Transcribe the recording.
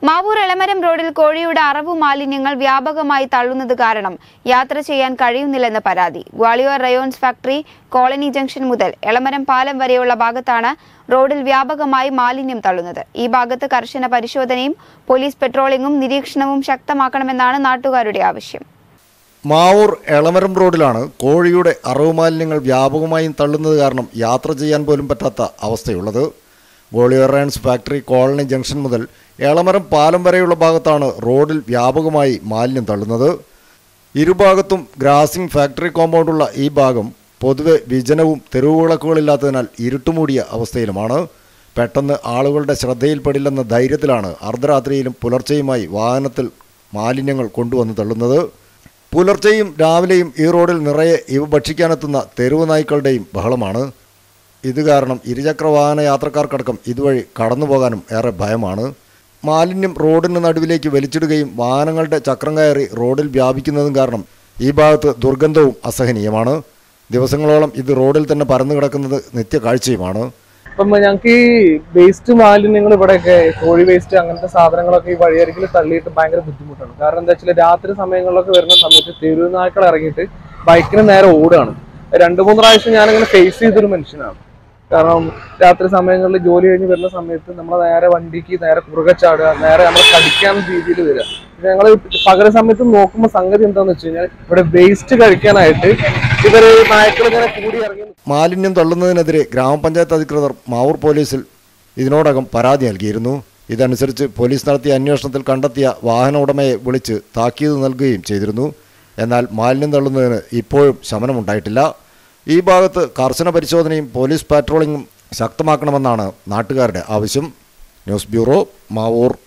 മാവൂർ എളമരം റോഡിൽ കോഴിയുടെ അറവു മാലിന്യങ്ങൾ വ്യാപകമായി തള്ളുന്നത് കാരണം യാത്ര ചെയ്യാൻ കഴിയുന്നില്ലെന്ന് പരാതി Gwalior rayons factory colony junction മുതൽ എളമരം പാലം വരെയുള്ള ഭാഗത്താണ് റോഡിൽ വ്യാപകമായി മാലിന്യം തള്ളുന്നത് ഈ ഭാഗത്ത് കർശന പരിശോധനയും പോലീസ് പെട്രോളിംഗും നിരീക്ഷണവും ശക്തമാക്കണമെന്നാണ് നാട്ടുകാരുടെ ആവശ്യം മാവൂർ എളമരം റോഡിലാണ് കോഴിയുടെ അറവ് മാലിന്യങ്ങൾ വ്യാപകമായും തള്ളുന്നത് കാരണം യാത്ര ചെയ്യാൻ പോലും പറ്റാത്ത അവസ്ഥയുള്ളത് ഗോളിയറയൻസ് ഫാക്ടറി കോളനി ജംഗ്ഷൻ മുതൽ എളമരം പാലം വരെയുള്ള ഭാഗത്താണ് റോഡിൽ വ്യാപകമായി മാലിന്യം തള്ളുന്നത് ഇരുഭാഗത്തും ഗ്രാസിംഗ് ഫാക്ടറി കോമ്പൗണ്ടുള്ള ഈ ഭാഗം പൊതുവെ വിജനവും തെരുവുവിളക്കുകളില്ലാത്തതിനാൽ ഇരുട്ടുമൂടിയ അവസ്ഥയിലുമാണ് പെട്ടെന്ന് ആളുകളുടെ ശ്രദ്ധയിൽപ്പെടില്ലെന്ന ധൈര്യത്തിലാണ് അർദ്ധരാത്രിയിലും പുലർച്ചെയുമായി വാഹനത്തിൽ മാലിന്യങ്ങൾ കൊണ്ടുവന്ന് തള്ളുന്നത് പുലർച്ചെയും രാവിലെയും ഈ റോഡിൽ നിറയെ ഇവ ഭക്ഷിക്കാനെത്തുന്ന തെരുവ് നായ്ക്കളുടെയും ബഹളമാണ് ഇത് കാരണം ഇരുചക്ര വാഹന യാത്രക്കാർക്കടക്കം ഇതുവഴി കടന്നു പോകാനും ഏറെ ഭയമാണ് മാലിന്യം റോഡിന് നടുവിലേക്ക് വലിച്ചിടുകയും വാഹനങ്ങളുടെ ചക്രം കയറി റോഡിൽ വ്യാപിക്കുന്നതും കാരണം ഈ ഭാഗത്ത് ദുർഗന്ധവും അസഹനീയമാണ് ദിവസങ്ങളോളം ഇത് റോഡിൽ തന്നെ പരന്നു കിടക്കുന്നത് നിത്യകാഴ്ചയുമാണ് അപ്പം ഞങ്ങൾക്ക് ഈ വേസ്റ്റ് മാലിന്യങ്ങൾ ഇവിടെയൊക്കെ കോഴി വേസ്റ്റ് അങ്ങനത്തെ സാധനങ്ങളൊക്കെ ഈ വഴിയരികിൽ തള്ളിയിട്ട് ഭയങ്കര ബുദ്ധിമുട്ടാണ് കാരണം എന്താ വെച്ചാൽ രാത്രി സമയങ്ങളിലൊക്കെ വരുന്ന സമയത്ത് തെരുവ് നായ്ക്കൾ ഇറങ്ങിയിട്ട് ബൈക്കിന് നേരെ ഓടുകയാണ് രണ്ട് മൂന്ന് പ്രാവശ്യം ഞാനിങ്ങനെ ഫേസ് ചെയ്തൊരു മനുഷ്യനാണ് കാരണം രാത്രി സമയങ്ങളിൽ ജോലി കഴിഞ്ഞ് വരുന്ന സമയത്ത് നമ്മൾ നേരെ വണ്ടിക്ക് നേരെ കുറുകെ ചാടുക നേരെ നമ്മൾ കടിക്കാൻ രീതിയിൽ വരിക ഞങ്ങൾ പകല സമയത്ത് നോക്കുമ്പോൾ സംഗതി എന്താന്ന് വെച്ച് കഴിഞ്ഞാൽ ഇവിടെ വേസ്റ്റ് കഴിക്കാനായിട്ട് ഇവര് നായ്ക്കൾ ഇങ്ങനെ കൂടി ഇറങ്ങി മാലിന്യം തള്ളുന്നതിനെതിരെ ഗ്രാമപഞ്ചായത്ത് അധികൃതർ മാവൂർ പോലീസിൽ ഇതിനോടകം പരാതി നൽകിയിരുന്നു ഇതനുസരിച്ച് പോലീസ് നടത്തിയ അന്വേഷണത്തിൽ കണ്ടെത്തിയ വാഹന ഉടമയെ വിളിച്ച് താക്കീത് നൽകുകയും ചെയ്തിരുന്നു എന്നാൽ മാലിന്യം തള്ളുന്നതിന് ഇപ്പോഴും ശമനമുണ്ടായിട്ടില്ല ഈ ഭാഗത്ത് കർശന പരിശോധനയും പോലീസ് പാട്രോളിംഗും ശക്തമാക്കണമെന്നാണ് നാട്ടുകാരുടെ ആവശ്യം ന്യൂസ് ബ്യൂറോ മാവൂർ